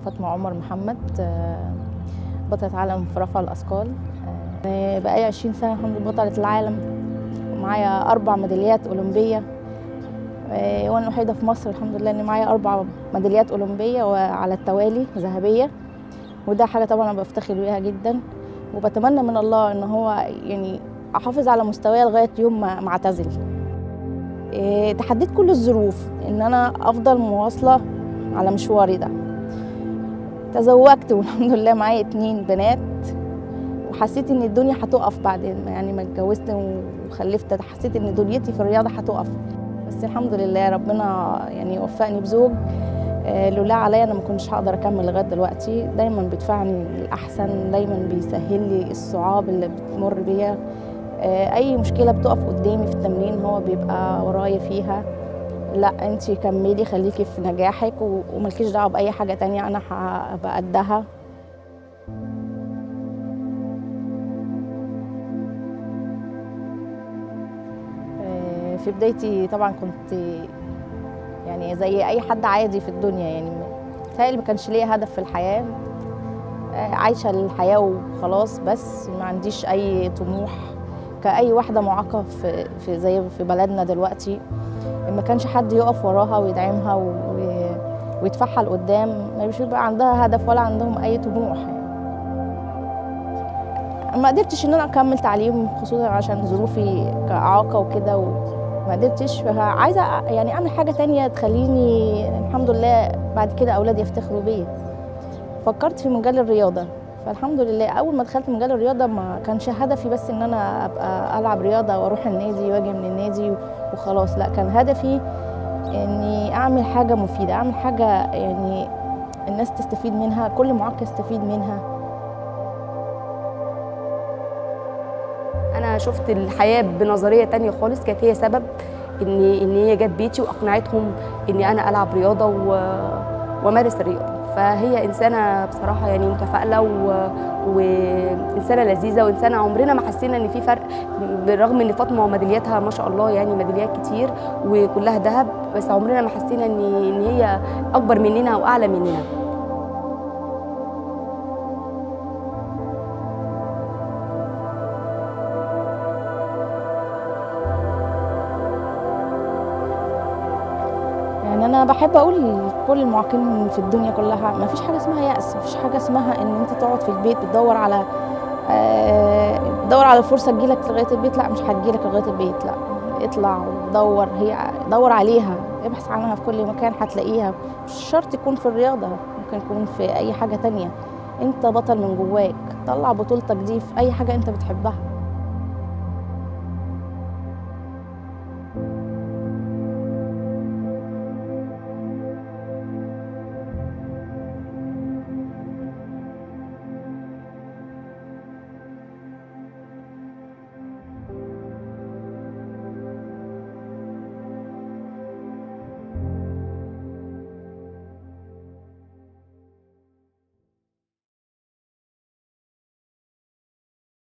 فاطمة عمر محمد آه، بطلة عالم في رفع الأثقال آه، بقالي 20 سنة الحمد لله بطلة العالم معايا أربع ميداليات أولمبية آه، وأنا الوحيدة في مصر الحمد لله إن معايا أربع ميداليات أولمبية وعلى التوالي ذهبية وده حاجة طبعا أنا بفتخر بيها جدا وبتمنى من الله إن هو يعني أحافظ على مستواي لغاية يوم ما ما أعتزل إيه، تحديت كل الظروف ان انا افضل مواصله على مشواري ده تزوجت والحمد لله معايا اتنين بنات وحسيت ان الدنيا هتقف بعد ما يعني ما اتجوزت وخلفت حسيت ان دنيتي في الرياضه هتقف بس الحمد لله ربنا يعني وفقني بزوج آه، لولا عليا انا ما كنتش هقدر اكمل لغايه دلوقتي دايما بيدفعني للاحسن دايما بيسهل لي الصعاب اللي بتمر بيها آه، اي مشكله بتقف قدامي في التمرين هو بيبقى ورايا فيها لا انت كملي خليكي في نجاحك و- وملكيش دعوه باي حاجه تانية انا هبقى قدها آه، في بدايتي طبعا كنت يعني زي اي حد عادي في الدنيا يعني متهيألي ما كانش ليا هدف في الحياه آه، عايشه الحياه وخلاص بس ما عنديش اي طموح كأي واحدة معاقة في, في زي في بلدنا دلوقتي ما كانش حد يقف وراها ويدعمها و... ويدفعها لقدام مش بيبقى عندها هدف ولا عندهم أي طموح يعني. ما قدرتش إن أنا أكمل تعليم خصوصا عشان ظروفي كإعاقة وكده وما قدرتش فعايزة يعني أعمل حاجة تانية تخليني الحمد لله بعد كده أولادي يفتخروا بيا فكرت في مجال الرياضة فالحمد لله اول ما دخلت مجال الرياضه ما كانش هدفي بس ان انا ابقى العب رياضه واروح النادي واجي من النادي وخلاص لا كان هدفي اني اعمل حاجه مفيده اعمل حاجه يعني الناس تستفيد منها كل معاق يستفيد منها انا شفت الحياه بنظريه تانية خالص كانت هي سبب ان ان هي جت بيتي واقنعتهم اني انا العب رياضه و... وامارس الرياضه فهي انسانه بصراحه يعني متفائله و... وانسانه لذيذه وانسانه عمرنا ما حسينا ان في فرق بالرغم ان فاطمه ميدالياتها ما شاء الله يعني ميداليات كتير وكلها ذهب بس عمرنا ما حسينا ان ان هي اكبر مننا او اعلى مننا يعني انا بحب اقول لكل المعاقين في الدنيا كلها ما فيش حاجه اسمها يأس ما فيش حاجه اسمها ان انت تقعد في البيت بتدور على آه، بتدور على فرصه تجيلك لغايه البيت لا مش هتجيلك لغايه البيت لا اطلع ودور هي دور عليها ابحث عنها في كل مكان هتلاقيها مش شرط يكون في الرياضه ممكن يكون في اي حاجه تانية انت بطل من جواك طلع بطولتك دي في اي حاجه انت بتحبها